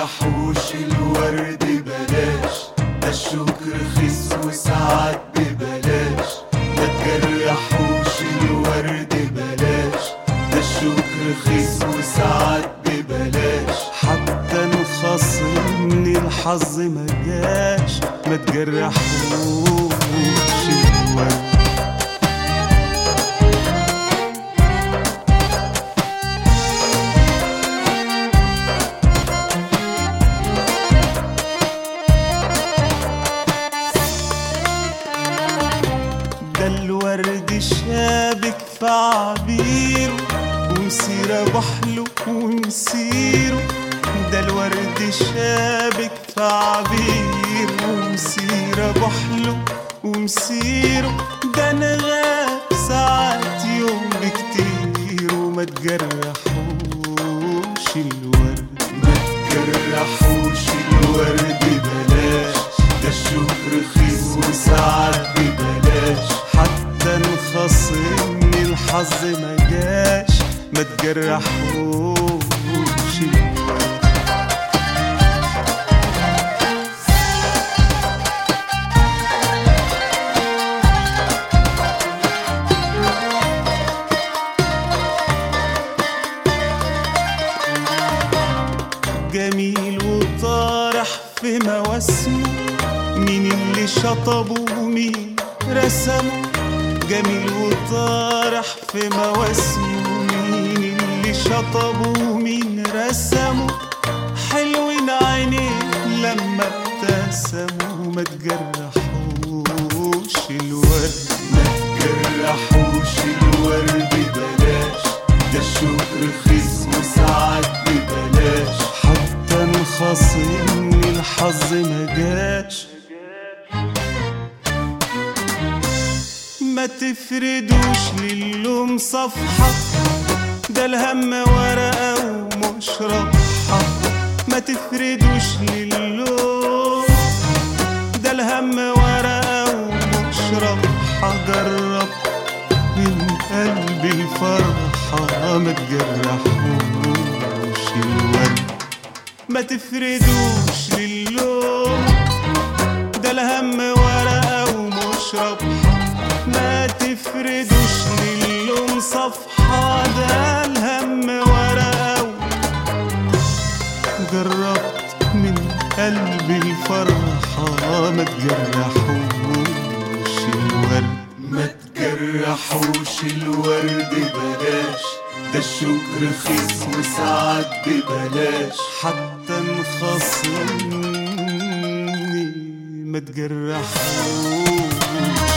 تجرحوش الورد بلاش ده الشوك رخيص وساعات ببلاش ما تجرحوش الورد بلاش ده الشوك رخيص وساعات ببلاش حتى نخصمني الحظ ما جاش ما تجرحوش الورد ده الورد شابك في عبيره ومسيرة بحله ومسيره ده الورد شابك في عبيره ومسيرة بحله ومسيره ده انا غاب ساعات يوم بكتير وما تجرحوش الورد ما تجرحوش الورد بلاش ده الشوك رخيص وساعات ببلاش حتى نخصمني الحظ ما جاش ما تجرحوش الورد جميل وطارح في مواسمه مين اللي شطبه ومين رسمه جميل وطارح في مواسمه مين اللي شطبه ومين رسمه حلوين عينيه لما ابتسموا ما تجرحوش الورد ما تجرحوش الورد بلاش ده الشوك رخيص وساعات ببلاش حتى نخصمني الحظ ما جاش ما تفردوش للوم صفحة ده الهم ورقة ومش ربحة ما تفردوش للوم ده الهم ورقة ومش ربحة جرب من قلبي الفرحة ما تجرحوش الورد ما تفردوش للوم ده الهم ورقة ومش ربحة ما تفردوش للوم صفحة ده الهم ورقة و- جربت من قلبي الفرحة ما تجرحوش الورد ما تجرحوش الورد بلاش ده الشوك رخيص وساعات ببلاش حتى نخصمني ما تجرحوش